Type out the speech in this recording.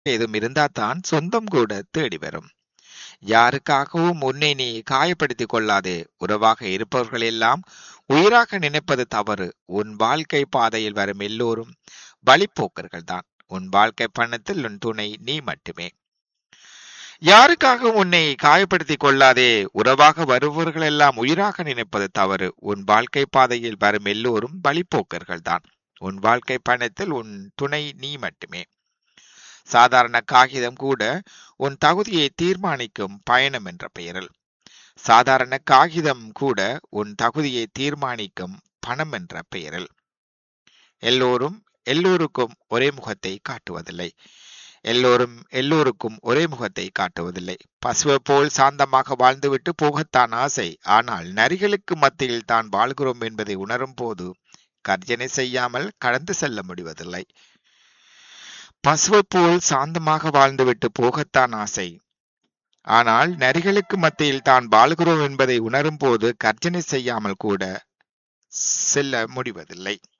ஏதும் இருந்தாதான் சொந்தம் கூட தேடி வரும் யாருக்காகவும் உன்னை நீ காயப்படுத்திக் கொள்ளாதே உறவாக இருப்பவர்கள் எல்லாம் உயிராக நினைப்பது தவறு உன் வாழ்க்கை பாதையில் வரும் எல்லோரும் வழிப்போக்கர்கள் தான் உன் வாழ்க்கை பயணத்தில் உன் துணை நீ மட்டுமே யாருக்காகவும் உன்னை காயப்படுத்திக் கொள்ளாதே உறவாக வருபவர்கள் எல்லாம் உயிராக நினைப்பது தவறு உன் வாழ்க்கை பாதையில் வரும் எல்லோரும் வழிப்போக்கர்கள் தான் உன் வாழ்க்கை பயணத்தில் உன் துணை நீ மட்டுமே சாதாரண காகிதம் கூட உன் தகுதியை தீர்மானிக்கும் பயணம் என்ற பெயரில் சாதாரண காகிதம் கூட உன் தகுதியை தீர்மானிக்கும் பணம் என்ற பெயரில் எல்லோரும் எல்லோருக்கும் ஒரே முகத்தை காட்டுவதில்லை எல்லோரும் எல்லோருக்கும் ஒரே முகத்தை காட்டுவதில்லை பசுவை போல் சாந்தமாக வாழ்ந்துவிட்டு போகத்தான் ஆசை ஆனால் நரிகளுக்கு மத்தியில் தான் வாழ்கிறோம் என்பதை உணரும் போது கர்ஜனை செய்யாமல் கடந்து செல்ல முடிவதில்லை பசுவை போல் சாந்தமாக வாழ்ந்துவிட்டு போகத்தான் ஆசை ஆனால் நரிகளுக்கு மத்தியில் தான் வாழ்கிறோம் என்பதை உணரும் போது கர்ஜனை செய்யாமல் கூட செல்ல முடிவதில்லை